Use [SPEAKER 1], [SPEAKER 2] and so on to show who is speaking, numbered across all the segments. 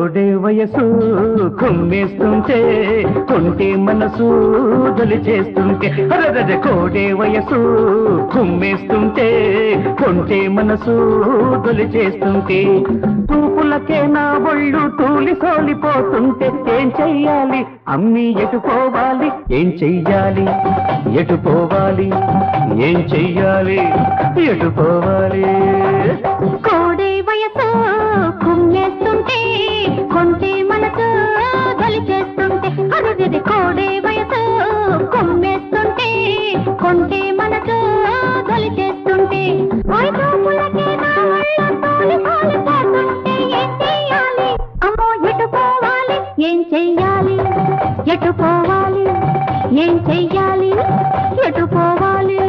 [SPEAKER 1] కోడే వయసు కుమ్మేస్తుంటే కొంటే మనసు దొలి చేస్తుంటే అరగద కోడే వయసు కుమ్మేస్తుంటే కొంటే మనసు దొలి చేస్తుంటే చూపులకే నా ఒళ్ళు తూలి సోలిపోతుంటే ఏం చెయ్యాలి అమ్మి ఎటు పోవాలి ఏం చెయ్యాలి ఎటు పోవాలి ఏం చెయ్యాలి ఎటు పోవాలి
[SPEAKER 2] కోడే వయసు కుమ్మేస్తుంటే కొంటే మనసు బలి చేస్తుంటే అరుదిది కోడే వయసు కుమ్మేస్తుంటే కొంటే మనసు బలి చేస్తుంటే ఓయ్ చూపులకే నా ఒళ్ళు తోలి తోలిపోతుంటే ఏం చెయ్యాలి అమ్మో ఎటు పోవాలి ఏం చెయ్యాలి ఎటు పోవాలి ఏం చెయ్యాలి ఎటు పోవాలి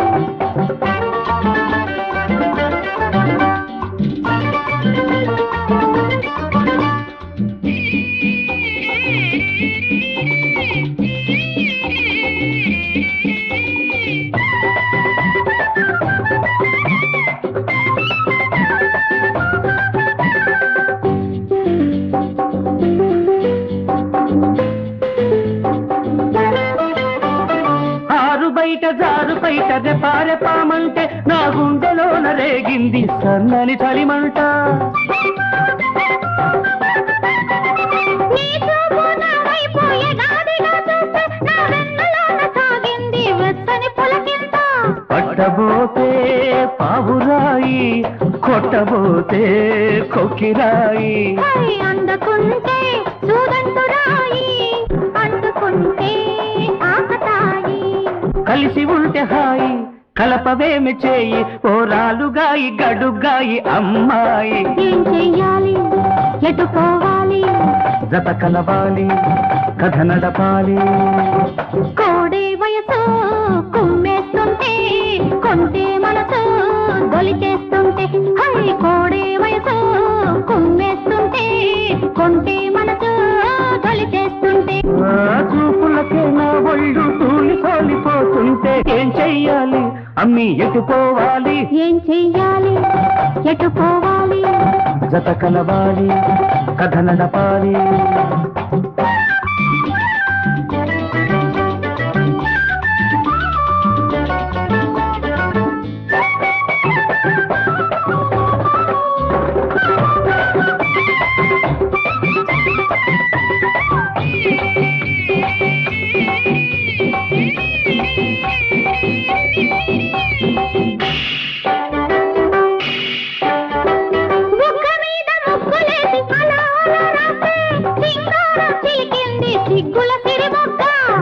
[SPEAKER 1] ఆరు బయట జారు బయట రెపారెపామంటే నా గుండెలోన రేగింది సన్నని చలిమంట
[SPEAKER 2] నీ చూపు నా వైపు ఎగాదిగా చూస్తే నా వెన్నెలోన సాగింది వెచ్చని పులకింత.
[SPEAKER 1] పట్టబోతే పావురాయి కొట్టబోతే కొక్కిరాయి
[SPEAKER 2] హై అందుకుంటే సూదంటురాయి, అంటుకుంటే ఆకతాయి.
[SPEAKER 1] కలిసి ఉంటే హాయి కలపవేమి చేయి ఓరాలుగాయి గడుగాయి అమ్మాయి
[SPEAKER 2] ఏం చెయ్యాలి ఎటు పోవాలి
[SPEAKER 1] జత కలవాలి కథ నడపాలి
[SPEAKER 2] కోడే వయసు కుమ్మేస్తుంటే కొంటే మనసు దొలిచేస్తుంటే హై కోడే వయసు కుమ్మేస్తుంటే కొంటే మనసు దొలిచేస్తుంటే
[SPEAKER 1] ఆ చూపులకే నా ఒళ్ళు తూలి సోలిపోతుంటే ఏం చెయ్యాలి అమ్మి ఎటు పోవాలి
[SPEAKER 2] ఏం చెయ్యాలి ఎటు పోవాలి
[SPEAKER 1] జత కలవాలి కథ నడపాలి
[SPEAKER 2] బుగ్గ మీద ముగ్గులేసి అలా అలా రాస్తే సింగారం చిలికింది సిగ్గుల సిరిమొగ్గ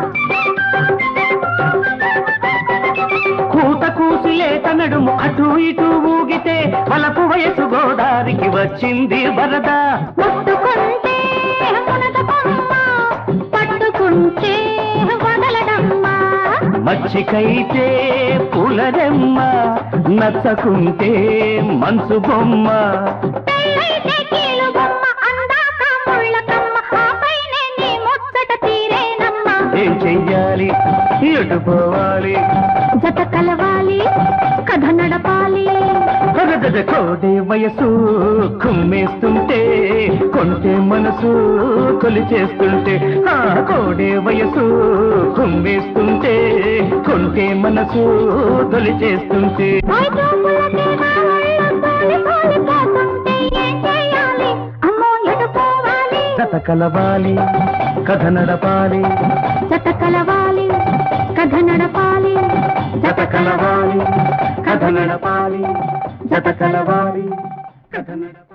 [SPEAKER 1] కూత కూసి లేత నడుము అటు ఇటు ఊగితే వలపు వయసు గోదారికి వచ్చింది వరద
[SPEAKER 2] ముట్టుకుంటే మునగ బొమ్మ పట్టుకుంటే వదలడమ్మ
[SPEAKER 1] మచ్చికైతే పులరెమ్మ నచ్చకుంటే మనసు బొమ్మ
[SPEAKER 2] పెళ్ళైతే కీలు బొమ్మ అందాక ముళ్ళకమ్మ ఆపైనే నీ ముచ్చట తీరేనమ్మ
[SPEAKER 1] ఏం చెయ్యాలి ఎటు పోవాలి
[SPEAKER 2] జత కలవాలి కథ నడపాలి
[SPEAKER 1] అగదగ కోడే వయసు కుమ్మేస్తుంటే కొంటే మనసు కొలిచేస్తుంటే ఆ కోడే వయసు కుమ్మేస్తుంటే కొంటే మనసు తొలిచేస్తుంటే
[SPEAKER 2] ఓయ్ చూపులకే నా ఒళ్ళు తోలి తోలిపోతుంటే ఏం చెయ్యాలి అమ్మో ఎటు పోవాలి
[SPEAKER 1] జత కలవాలి కథ నడపాలి
[SPEAKER 2] జత కలవాలి కథ నడపాలి
[SPEAKER 1] జత కలవాలి కథ నడపాలి జత కలవాలి కథ నడపాలి